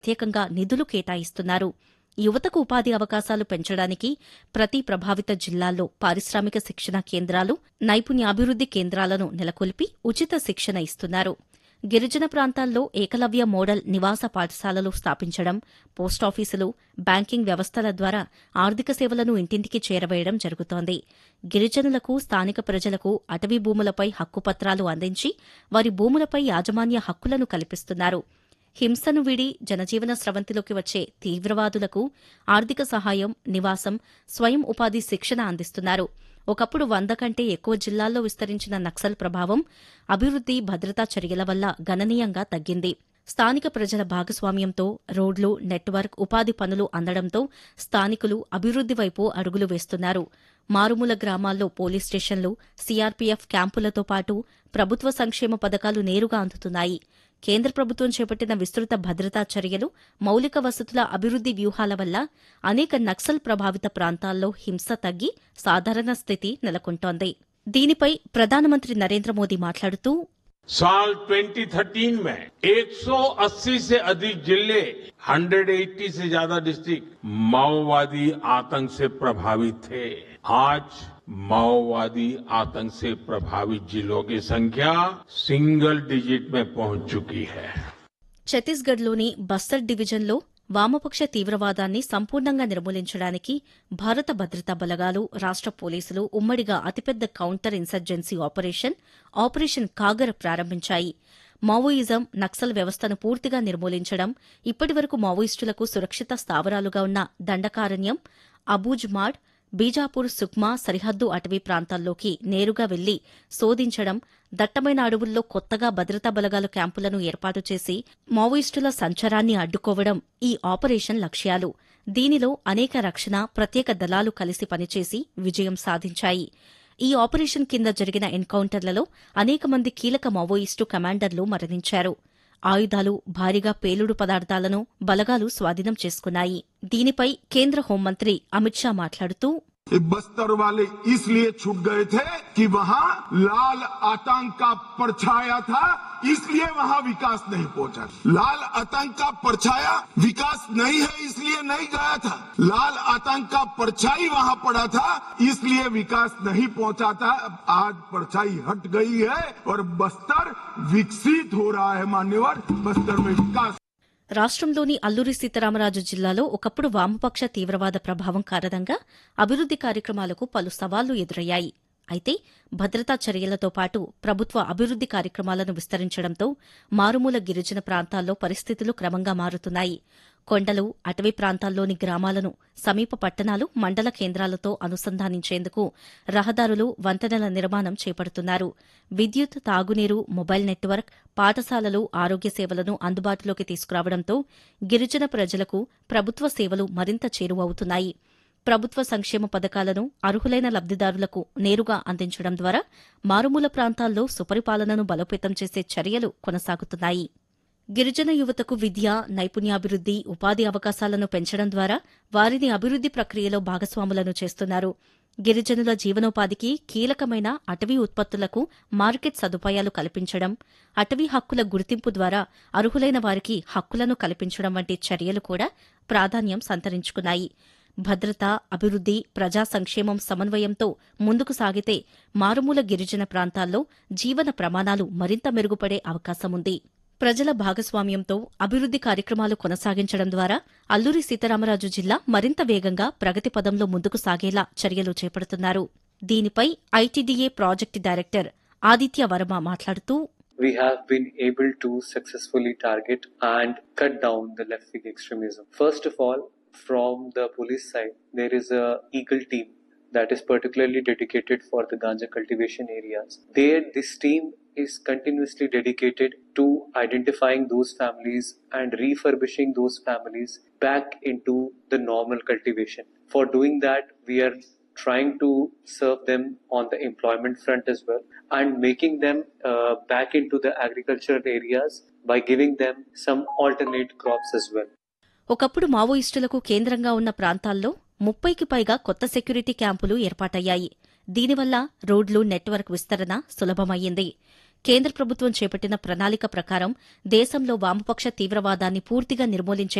ప్రత్యేకంగా నిధులు కేటాయిస్తున్నారు యువతకు ఉపాధి అవకాశాలు పెంచడానికి ప్రతి ప్రభావిత జిల్లాల్లో పారిశ్రామిక శిక్షణ కేంద్రాలు నైపుణ్యాభివృద్ది కేంద్రాలను నెలకొల్పి ఉచిత శిక్షణ ఇస్తున్నారు గిరిజన ప్రాంతాల్లో ఏకలవ్య మోడల్ నివాస పాఠశాలలు స్థాపించడం పోస్టాఫీసులు బ్యాంకింగ్ వ్యవస్థల ద్వారా ఆర్థిక సేవలను ఇంటింటికి చేరవేయడం జరుగుతోంది గిరిజనులకు స్థానిక ప్రజలకు అటవీ భూములపై హక్కుపత్రాలు అందించి వారి భూములపై యాజమాన్య హక్కులను కల్పిస్తున్నారు హింసను వీడి జనజీవన స్రవంతిలోకి వచ్చే తీవ్రవాదులకు ఆర్థిక సహాయం నివాసం స్వయం ఉపాధి శిక్షణ అందిస్తున్నారు ఒకప్పుడు వంద కంటే ఎక్కువ జిల్లాల్లో విస్తరించిన నక్సల్ ప్రభావం అభివృద్ది భద్రతా చర్యల వల్ల గణనీయంగా తగ్గింది స్థానిక ప్రజల భాగస్వామ్యంతో రోడ్లు నెట్వర్క్ ఉపాధి పనులు అందడంతో స్థానికులు అభివృద్ది వైపు అడుగులు వేస్తున్నారు మారుమూల గ్రామాల్లో పోలీస్ స్టేషన్లు సీఆర్పీఎఫ్ క్యాంపులతో పాటు ప్రభుత్వ సంక్షేమ పథకాలు నేరుగా అందుతున్నాయి కేంద్ర ప్రభుత్వం చేపట్టిన విస్తృత భద్రతా చర్యలు మౌలిక వసతుల అభివృద్ది వ్యూహాల వల్ల అనేక నక్సల్ ప్రభావిత ప్రాంతాల్లో హింస తగ్గి సాధారణ స్థితి నెలకొంటోంది దీనిపై ప్రధానమంత్రి నరేంద్ర మోదీ మాట్లాడుతూ साल 2013 में 180 से अधिक जिले 180 से ज्यादा डिस्ट्रिक्ट माओवादी आतंक से प्रभावित थे आज माओवादी आतंक से प्रभावित जिलों की संख्या सिंगल डिजिट में पहुंच चुकी है ఛత్తీస్గఢ్లోని బస్తర్ డివిజన్లో వామపక్ష తీవ్రవాదాన్ని సంపూర్ణంగా నిర్మూలించడానికి భారత భద్రతా బలగాలు రాష్ట పోలీసులు ఉమ్మడిగా అతిపెద్ద counter insurgency operation operation Kagar ప్రారంభించాయి మావోయిజం నక్సల్ వ్యవస్థను పూర్తిగా నిర్మూలించడం ఇప్పటివరకు మావోయిస్టులకు సురక్షిత స్థావరాలుగా ఉన్న దండకారణ్యం అబూజ్మాడ్ బీజాపూర్ సుక్మా సరిహద్దు అటవీ ప్రాంతాల్లోకి నేరుగా వెళ్లి శోధించడం దట్టమైన అడవుల్లో కొత్తగా భద్రతా బలగాల క్యాంపులను ఏర్పాటు చేసి మావోయిస్టుల సంచారాన్ని అడ్డుకోవడం ఈ ఆపరేషన్ లక్ష్యాలు దీనిలో అనేక రక్షణ ప్రత్యేక దళాలు కలిసి పనిచేసి విజయం సాధించాయి ఈ ఆపరేషన్ కింద జరిగిన ఎన్కౌంటర్లలో అనేక మంది కీలక మావోయిస్టు కమాండర్లు మరణించారు ఆయుధాలు భారీగా పేలుడు పదార్థాలను బలగాలు స్వాధీనం చేసుకున్నాయి దీనిపై కేంద్ర హోంమంత్రి అమిత్ షా మాట్లాడుతూ ये बस्तर वाले इसलिए छूट गए थे कि वहाँ लाल आतंक का परछाया था इसलिए वहाँ विकास नहीं पहुंचा लाल आतंक का परछाया विकास नहीं है इसलिए नहीं गया था लाल आतंक का परछाई वहाँ पड़ा था इसलिए विकास नहीं पहुंचा था आज परछाई हट गई है और बस्तर विकसित हो रहा है मान्यवर बस्तर में विकास రాష్ట్రంలోని అల్లూరి సీతారామరాజు జిల్లాలో ఒకప్పుడు వామపక్ష తీవ్రవాద ప్రభావం కారణంగా అభివృద్ది కార్యక్రమాలకు పలు సవాళ్లు ఎదురయ్యాయి అయితే భద్రతా చర్యలతో పాటు ప్రభుత్వ అభివృద్ది కార్యక్రమాలను విస్తరించడంతో మారుమూల గిరిజన ప్రాంతాల్లో పరిస్థితులు క్రమంగా మారుతున్నాయి కొండలు అటవీ ప్రాంతాల్లోని గ్రామాలను సమీప పట్టణాలు మండల కేంద్రాలతో అనుసంధానించేందుకు రహదారులు వంతెనల నిర్మాణం చేపడుతున్నారు విద్యుత్ తాగునీరు మొబైల్ నెట్వర్క్ పాఠశాలలు ఆరోగ్య సేవలను అందుబాటులోకి తీసుకురావడంతో గిరిజన ప్రజలకు ప్రభుత్వ సేవలు మరింత చేరువవుతున్నాయి ప్రభుత్వ సంక్షేమ పథకాలను అర్హులైన లబ్దిదారులకు నేరుగా అందించడం ద్వారా మారుమూల ప్రాంతాల్లో సుపరిపాలనను బలోపేతం చేసే చర్యలు కొనసాగుతున్నాయి గిరిజన యువతకు విద్య నైపుణ్యాభివృద్ది ఉపాధి అవకాశాలను పెంచడం ద్వారా వారిని అభివృద్ది ప్రక్రియలో భాగస్వాములను చేస్తున్నారు గిరిజనుల జీవనోపాధికి కీలకమైన అటవీ ఉత్పత్తులకు మార్కెట్ సదుపాయాలు కల్పించడం అటవీ హక్కుల గుర్తింపు ద్వారా అర్హులైన వారికి హక్కులను కల్పించడం వంటి చర్యలు కూడా ప్రాధాన్యం సంతరించుకున్నాయి భద్రత అభివృద్ది ప్రజా సంక్షేమం సమన్వయంతో ముందుకు సాగితే మారుమూల గిరిజన ప్రాంతాల్లో జీవన ప్రమాణాలు మరింత మెరుగుపడే అవకాశముంది ప్రజల భాగస్వామ్యంతో అభివృద్ది కార్యక్రమాలు కొనసాగించడం ద్వారా అల్లూరి సీతారామరాజు జిల్లా మరింత వేగంగా ప్రగతి పదంలో ముందుకు సాగేలా చర్యలు చేపడుతున్నారు దీనిపై ITDA project director Aditya Varma మాట్లాడుతూ we have been able to successfully target and cut down the left wing extremism. First of all, from the police side, there is a Eagle team that is particularly dedicated for the ganja cultivation areas. There, this team is continuously dedicated to identifying those families and refurbishing those families back into the normal cultivation. For doing that, we are trying to serve them on the employment front as well and making them uh, back into the agricultural areas by giving them some alternate crops as well. ఒకప్పుడు మావోయిస్టులకు కేంద్రంగా ఉన్న ప్రాంతాల్లో ముప్పైకి పైగా కొత్త security క్యాంపులు ఏర్పాటయ్యాయి దీనివల్ల రోడ్లు నెట్వర్క్ విస్తరణ సులభమయ్యింది కేంద్ర ప్రభుత్వం చేపట్టిన ప్రణాళిక ప్రకారం దేశంలో వామపక్ష తీవ్రవాదాన్ని పూర్తిగా నిర్మూలించే